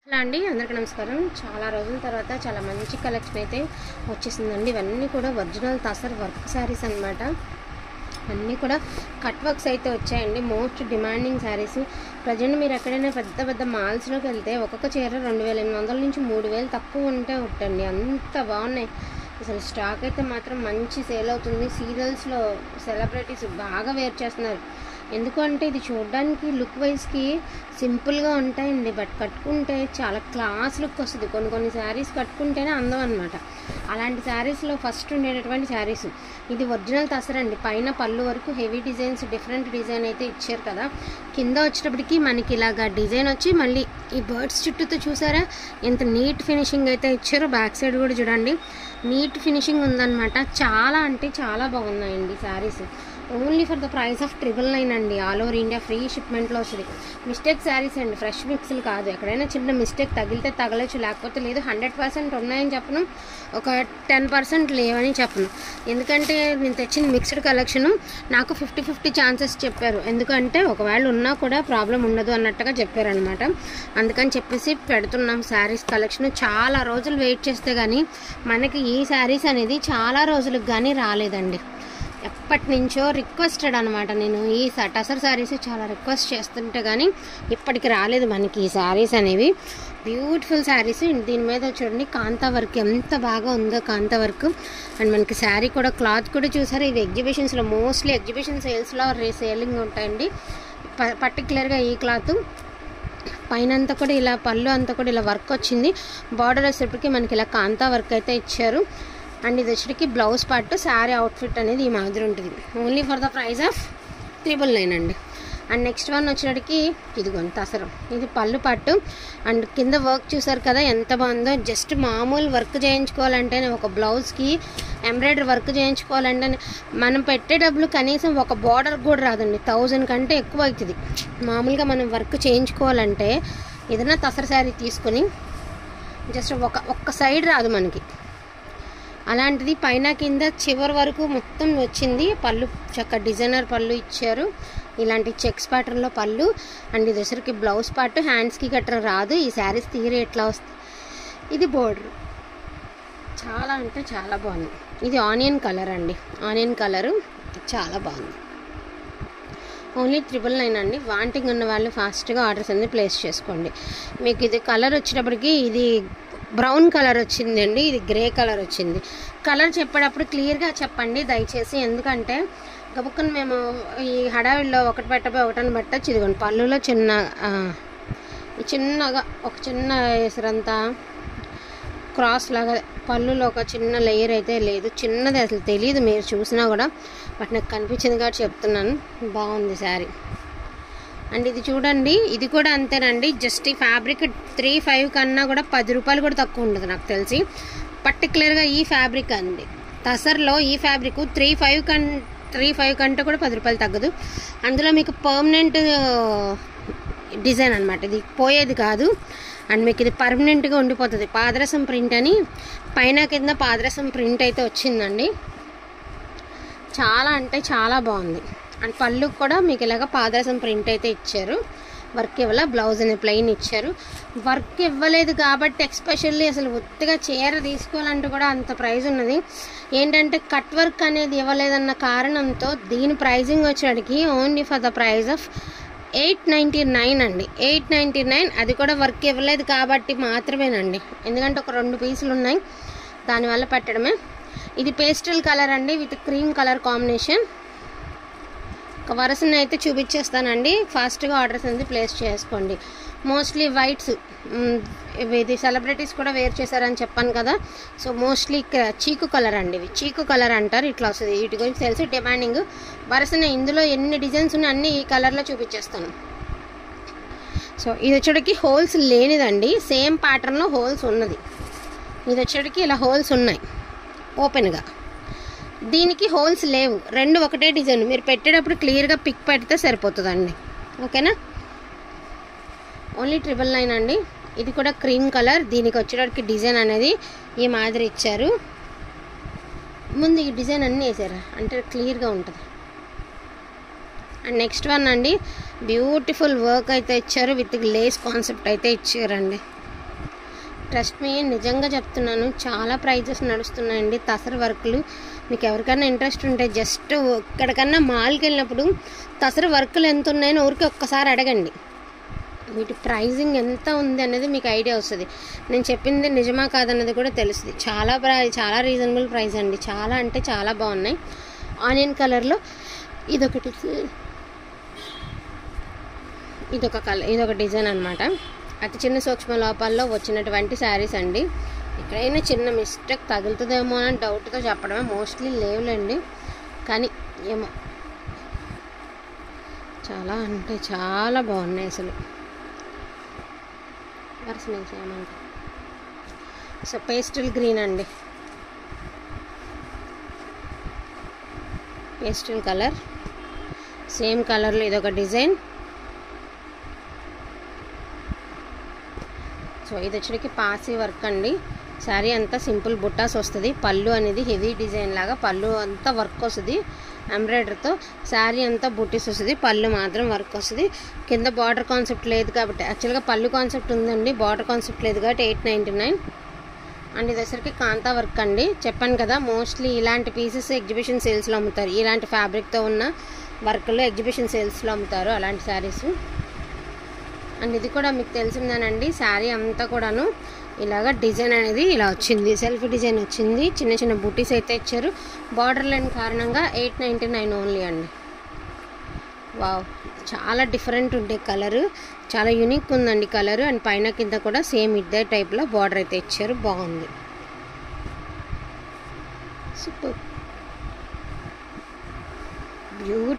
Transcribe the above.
hello అండి అందరికీ నమస్కారం చాలా రోజుల తర్వాత చాలా మంచి కలెక్షన్ అయితే వచ్చేసిందండి ఇవన్నీ కూడా ఒరిజినల్ తసర్ వర్క్ శారీస్ అన్నమాట అన్నీ కూడా కట్ వర్క్స్ అయితే వచ్చాయండి మోస్ట్ డిమాండింగ్ శారీస్ ప్రజెంట్ మీరు ఎక్కడైనా పెద్ద పెద్ద మాల్స్లోకి వెళ్తే ఒక్కొక్క చీర రెండు వేల ఎనిమిది వందల నుంచి మూడు వేలు తక్కువ ఉంటే ఉంటండి అంత బాగున్నాయి అసలు స్టాక్ అయితే మాత్రం మంచి సేల్ అవుతుంది సీరియల్స్లో సెలబ్రిటీస్ బాగా వేర్ చేస్తున్నారు ఎందుకంటే ఇది చూడడానికి లుక్ వైజ్కి సింపుల్గా ఉంటాయండి బట్ కట్టుకుంటే చాలా క్లాస్ లుక్ వస్తుంది కొన్ని కొన్ని శారీస్ కట్టుకుంటేనే అందం అనమాట అలాంటి శారీస్లో ఫస్ట్ ఉండేటటువంటి శారీస్ ఇది ఒరిజినల్ తసరండి పైన పళ్ళు వరకు హెవీ డిజైన్స్ డిఫరెంట్ డిజైన్ అయితే ఇచ్చారు కదా కింద వచ్చేటప్పటికి మనకి ఇలాగా డిజైన్ వచ్చి మళ్ళీ ఈ బర్డ్స్ చుట్టూతో చూసారా ఎంత నీట్ ఫినిషింగ్ అయితే ఇచ్చారో బ్యాక్ సైడ్ కూడా చూడండి నీట్ ఫినిషింగ్ ఉందన్నమాట చాలా అంటే చాలా బాగున్నాయండి saris only for the price of triple nine అండి ఆల్ ఓవర్ ఇండియా ఫ్రీ షిప్మెంట్లో వస్తుంది మిస్టేక్ శారీస్ అండి ఫ్రెష్ మిక్స్లు కాదు ఎక్కడైనా చిన్న మిస్టేక్ తగిలితే తగలచ్చు లేకపోతే లేదు హండ్రెడ్ పర్సెంట్ ఉన్నాయని చెప్పను ఒక టెన్ పర్సెంట్ లేవని చెప్పను ఎందుకంటే నేను తెచ్చిన మిక్స్డ్ కలెక్షన్ నాకు ఫిఫ్టీ ఫిఫ్టీ ఛాన్సెస్ చెప్పారు ఎందుకంటే ఒకవేళ ఉన్నా కూడా ప్రాబ్లం ఉండదు అన్నట్టుగా చెప్పారనమాట అందుకని చెప్పేసి పెడుతున్నాం శారీస్ కలెక్షన్ చాలా రోజులు వెయిట్ చేస్తే కానీ మనకి ఈ శారీస్ అనేది చాలా రోజులకు కానీ రాలేదండి ఎప్పటి నుంచో రిక్వెస్టెడ్ అనమాట నేను ఈ టసర్ శారీస్ చాలా రిక్వెస్ట్ చేస్తుంటే కానీ ఇప్పటికి రాలేదు మనకి ఈ శారీస్ అనేవి బ్యూటిఫుల్ శారీస్ దీని మీద చూడండి కాంతా వర్క్ ఎంత బాగా ఉందో కాంతా వర్క్ అండ్ మనకి శారీ కూడా క్లాత్ కూడా చూసారు ఇవి ఎగ్జిబిషన్స్లో మోస్ట్లీ ఎగ్జిబిషన్ సేల్స్లో రే సేలింగ్ ఉంటాయండి ప పర్టికులర్గా ఈ క్లాత్ పైన అంతా కూడా ఇలా పళ్ళు అంతా కూడా ఇలా వర్క్ వచ్చింది బార్డర్ వచ్చేటప్పటికి మనకి ఇలా కాంతా వర్క్ అయితే ఇచ్చారు అండ్ ఇది వచ్చేటికి బ్లౌజ్ పార్ట్ శారీ అవుట్ఫిట్ అనేది ఈ మాదిరి ఉంటుంది only for the price of triple nine అండి అండ్ నెక్స్ట్ వన్ వచ్చేటికి ఇదిగోండి తసరం ఇది పళ్ళు పట్టు అండ్ కింద వర్క్ చూసారు కదా ఎంత బాగుందో జస్ట్ మామూలు వర్క్ చేయించుకోవాలంటేనే ఒక బ్లౌజ్కి ఎంబ్రాయిడరీ వర్క్ చేయించుకోవాలంటే మనం పెట్టే డబ్బులు కనీసం ఒక బార్డర్ కూడా రాదండి థౌజండ్ కంటే ఎక్కువ అవుతుంది మామూలుగా మనం వర్క్ చేయించుకోవాలంటే ఏదైనా తసర శారీ తీసుకొని జస్ట్ ఒక ఒక్క సైడ్ రాదు మనకి అలాంటిది పైన కింద చివరి వరకు మొత్తం వచ్చింది పళ్ళు చక్క డిజైనర్ పళ్ళు ఇచ్చారు ఇలాంటి చెక్స్ ప్యాటర్న్లో పళ్ళు అండ్ ఇది వచ్చరికి బ్లౌజ్ పార్ట్ హ్యాండ్స్కి గట్రా రాదు ఈ శారీస్ తీరే ఎట్లా వస్తుంది ఇది బోర్డర్ చాలా అంటే చాలా బాగుంది ఇది ఆనియన్ కలర్ అండి ఆనియన్ కలరు చాలా బాగుంది ఓన్లీ త్రిబుల్ నైన్ అండి వాంటింగ్ ఉన్న వాళ్ళు ఫాస్ట్గా ఆర్డర్స్ అనేది ప్లేస్ చేసుకోండి మీకు ఇది కలర్ వచ్చేటప్పటికి ఇది బ్రౌన్ కలర్ వచ్చిందండి ఇది గ్రే కలర్ వచ్చింది కలర్ చెప్పేటప్పుడు క్లియర్గా చెప్పండి దయచేసి ఎందుకంటే గబుక్కని మేము ఈ హడావిడిలో ఒకటి పెట్టబోయి ఒకటని పెట్టచ్చు ఇదిగోండి పళ్ళులో చిన్న ఆ, చిన్నగా ఒక చిన్న ఎసరంతా క్రాస్ లాగా పళ్ళులో ఒక చిన్న లేయర్ అయితే లేదు చిన్నది అసలు తెలియదు మీరు చూసినా కూడా బట్ నాకు కనిపించింది కాబట్టి చెప్తున్నాను బాగుంది శారీ అండ్ ఇది చూడండి ఇది కూడా అంతేనండి జస్ట్ ఈ ఫ్యాబ్రిక్ త్రీ ఫైవ్ కన్నా కూడా పది రూపాయలు కూడా తక్కువ ఉండదు నాకు తెలిసి పర్టికులర్గా ఈ ఫ్యాబ్రిక్ అండి తసర్లో ఈ ఫ్యాబ్రిక్ త్రీ ఫైవ్ కన్ త్రీ ఫైవ్ కంటే కూడా పది రూపాయలు తగ్గదు అందులో మీకు పర్మనెంట్ డిజైన్ అనమాట ఇది పోయేది కాదు అండ్ మీకు ఇది పర్మనెంట్గా ఉండిపోతుంది పాదరసం ప్రింట్ అని పైన కింద పాదరసం ప్రింట్ అయితే వచ్చిందండి చాలా అంటే చాలా బాగుంది అండ్ పళ్ళు కూడా మీకు ఇలాగ పాదరసం ప్రింట్ అయితే ఇచ్చారు వర్క్ ఇవ్వాల బ్లౌజ్ అనే ప్లెయిన్ ఇచ్చారు వర్క్ ఇవ్వలేదు కాబట్టి ఎక్స్పెషల్లీ అసలు ఒత్తిగా చీర తీసుకోవాలంటే కూడా అంత ప్రైస్ ఉన్నది ఏంటంటే కట్ వర్క్ అనేది ఇవ్వలేదన్న కారణంతో దీని ప్రైజింగ్ వచ్చేటికి only for the price of eight ninety nine అండి ఎయిట్ నైంటీ నైన్ అది కూడా వర్క్ ఇవ్వలేదు కాబట్టి మాత్రమేనండి ఎందుకంటే ఒక రెండు పీసులు ఉన్నాయి దానివల్ల పెట్టడమే ఇది పేస్టల్ కలర్ అండి విత్ క్రీమ్ కలర్ కాంబినేషన్ ఒక వరుసని అయితే చూపించేస్తానండి ఫాస్ట్గా ఆర్డర్స్ అనేది ప్లేస్ చేసుకోండి మోస్ట్లీ వైట్స్ ఇది సెలబ్రిటీస్ కూడా వేర్ చేశారని చెప్పాను కదా సో మోస్ట్లీ చీకు కలర్ అండి ఇవి చీకు కలర్ అంటారు ఇట్లా వస్తుంది వీటి గురించి తెలిసి డిమాండింగ్ వరుసన ఇందులో ఎన్ని డిజైన్స్ ఉన్నాయి అన్ని ఈ కలర్లో చూపించేస్తాను సో ఇది వచ్చేటికి హోల్స్ లేనిదండి సేమ్ ప్యాటర్న్లో హోల్స్ ఉన్నది ఇది వచ్చేటికి ఇలా హోల్స్ ఉన్నాయి ఓపెన్గా దీనికి హోల్స్ లేవు రెండు ఒకటే డిజైన్ మీరు పెట్టేటప్పుడు క్లియర్గా పిక్ పెడితే సరిపోతుందండి ఓకేనా ఓన్లీ ట్రిపుల్ నైన్ అండి ఇది కూడా క్రీమ్ కలర్ దీనికి వచ్చేటప్పటికి డిజైన్ అనేది ఈ మాదిరి ఇచ్చారు ముందు ఈ డిజైన్ అన్నీ వేసారు అంటే క్లియర్గా ఉంటుంది అండ్ నెక్స్ట్ వన్ అండి బ్యూటిఫుల్ వర్క్ అయితే ఇచ్చారు విత్ లేస్ కాన్సెప్ట్ అయితే ఇచ్చారండి ట్రస్ట్ మీ నిజంగా చెప్తున్నాను చాలా ప్రైజెస్ నడుస్తున్నాయండి తసర వర్కులు మీకు ఎవరికైనా ఇంట్రెస్ట్ ఉంటే జస్ట్ ఎక్కడికన్నా మాల్కి వెళ్ళినప్పుడు తసర వర్కులు ఎంత ఉన్నాయని ఊరికి ఒక్కసారి అడగండి వీటి ప్రైజింగ్ ఎంత ఉంది అనేది మీకు ఐడియా వస్తుంది నేను చెప్పింది నిజమా కాదన్నది కూడా తెలుస్తుంది చాలా ప్ర చాలా రీజనబుల్ ప్రైస్ అండి చాలా అంటే చాలా బాగున్నాయి ఆనియన్ కలర్లో ఇదొకటి ఇదొక కలర్ ఇదొక డిజైన్ అనమాట అతి చిన్న సూక్ష్మ లోపాల్లో వచ్చినటువంటి శారీస్ అండి ఎక్కడైనా చిన్న మిస్టేక్ తగులుతుందేమో అని డౌట్తో చెప్పడమే మోస్ట్లీ లేవులేండి కానీ ఏమో చాలా అంటే చాలా బాగున్నాయి అసలు వరుస ఏమంట సో పేస్టల్ గ్రీన్ అండి పేస్టల్ కలర్ సేమ్ కలర్లో ఇదొక డిజైన్ సో ఇది వచ్చేటికి పాసి వర్క్ అండి శారీ అంతా సింపుల్ బుట్టాస్ వస్తుంది పళ్ళు అనేది హెవీ డిజైన్ లాగా పళ్ళు అంతా వర్క్ వస్తుంది ఎంబ్రాయిడరీతో శారీ అంతా బుట్టీస్ వస్తుంది పళ్ళు మాత్రం వర్క్ వస్తుంది కింద బార్డర్ కాన్సెప్ట్ లేదు కాబట్టి యాక్చువల్గా పళ్ళు కాన్సెప్ట్ ఉందండి బార్డర్ కాన్సెప్ట్ లేదు కాబట్టి ఎయిట్ నైంటీ నైన్ అండ్ ఇది వచ్చరికి కాంతా వర్క్ అండి చెప్పాను కదా మోస్ట్లీ ఇలాంటి పీసెస్ ఎగ్జిబిషన్ సేల్స్లో అమ్ముతారు ఇలాంటి ఫ్యాబ్రిక్తో ఉన్న వర్క్లు ఎగ్జిబిషన్ సేల్స్లో అమ్ముతారు అలాంటి శారీస్ అండ్ ఇది కూడా మీకు తెలిసిందేనండి శారీ అంతా కూడాను ఇలాగ డిజైన్ అనేది ఇలా వచ్చింది సెల్ఫ్ డిజైన్ వచ్చింది చిన్న చిన్న బూటీస్ అయితే ఇచ్చారు బార్డర్ లైన్ కారణంగా ఎయిట్ నైంటీ నైన్ ఓన్లీ అండి వావ్ చాలా డిఫరెంట్ ఉండే కలర్ చాలా యూనిక్ ఉందండి కలర్ అండ్ పైన కింద కూడా సేమ్ ఇద్దే టైప్లో బార్డర్ అయితే ఇచ్చారు బాగుంది సూపర్ బ్యూటీ